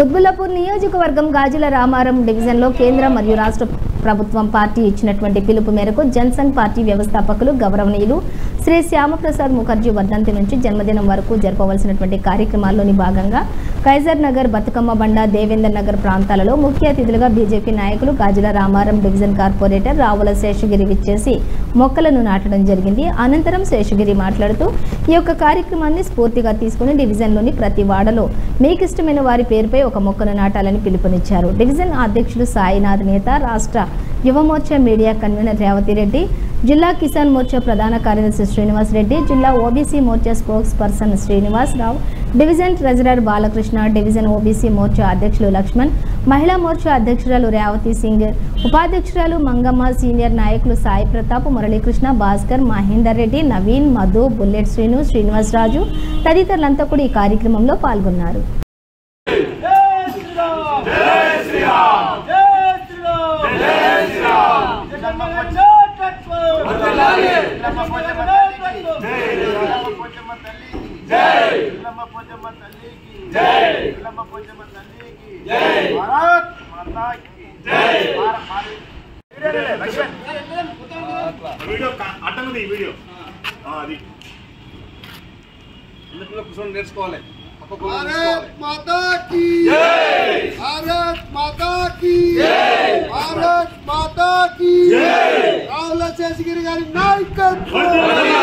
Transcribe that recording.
కుత్బుల్లాపూర్ నియోజకవర్గం గాజుల రామారం డివిజన్లో కేంద్ర మరియు రాష్ట్ర ప్రభుత్వం పార్టీ ఇచ్చినటువంటి పిలుపు మేరకు జనసంఘ్ పార్టీ వ్యవస్థాపకులు గౌరవనీయులు శ్రీ శ్యామప్రసాద్ ముఖర్జీ వర్ధంతి నుంచి జన్మదినం వరకు జరపవలసినటువంటి కార్యక్రమాల్లోని భాగంగా కైజర్ నగర్ బతుకమ్మ బండ దేవేందర్ నగర్ ప్రాంతాలలో ముఖ్య అతిథులుగా బీజేపీ నాయకులు గాజుల రామారం డివిజన్ కార్పొరేటర్ రావుల శేషగిరి విచ్చేసి మొక్కలను నాటడం జరిగింది అనంతరం శేషగిరి మాట్లాడుతూ ఈ యొక్క కార్యక్రమాన్ని స్ఫూర్తిగా తీసుకుని డివిజన్లోని ప్రతి వాడలో మీకు ఇష్టమైన వారి పేరుపై ఒక మొక్కను నాటాలని పిలుపునిచ్చారు డివిజన్ అధ్యక్షుడు సాయినాథ్ నేత రాష్ట్ర యువమోర్చా మీడియా కన్వీనర్ రేవతి రెడ్డి జిల్లా కిసాన్ మోర్చా ప్రధాన కార్యదర్శి శ్రీనివాస్ రెడ్డి జిల్లా OBC Morcha spokesperson Srinivas Rao division treasurer Balakrishna division OBC Morcha అధ్యక్షులు లక్ష్మణ్ మహిళా మోర్చా అధ్యక్షురాలు రేవతి సింగ్ ఉపాధ్యక్షురాలు మంగమ్మ సీనియర్ నాయకులు సాయి ప్రతాప్ మురళీకృష్ణ భాస్కర్ మహేందర్ రెడ్డి నవీన్ మధు బుల్లెట్ శ్రీను శ్రీనివాస్ రాజు తదితరులంతా కూడా ఈ కార్యక్రమంలో పాల్గొన్నారు జై శ్రీరామ్ జై శ్రీరామ్ జై శ్రీరామ్ జై శ్రీరామ్ జగన్మోహన్ నాయకత్వం వందనాలి జగన్మోహన్ నాయకత్వం జై జగన్మోహన్ తల్లికి జై జగన్మోహన్ తల్లికి జై జగన్మోహన్ తల్లికి జై భారత్ మాతా కీ జై భారత్ మాతా లక్ష్మణ్ వీడియో అడ్డంది ఈ వీడియో ఆ, అది చిన్నపిల్లలు కూర్చొని నేర్చుకోవాలి పక్క भारत माता की जय भारत माता की जय भारत माता की जय రావుల శేషగిరి గారి నాయకత్వం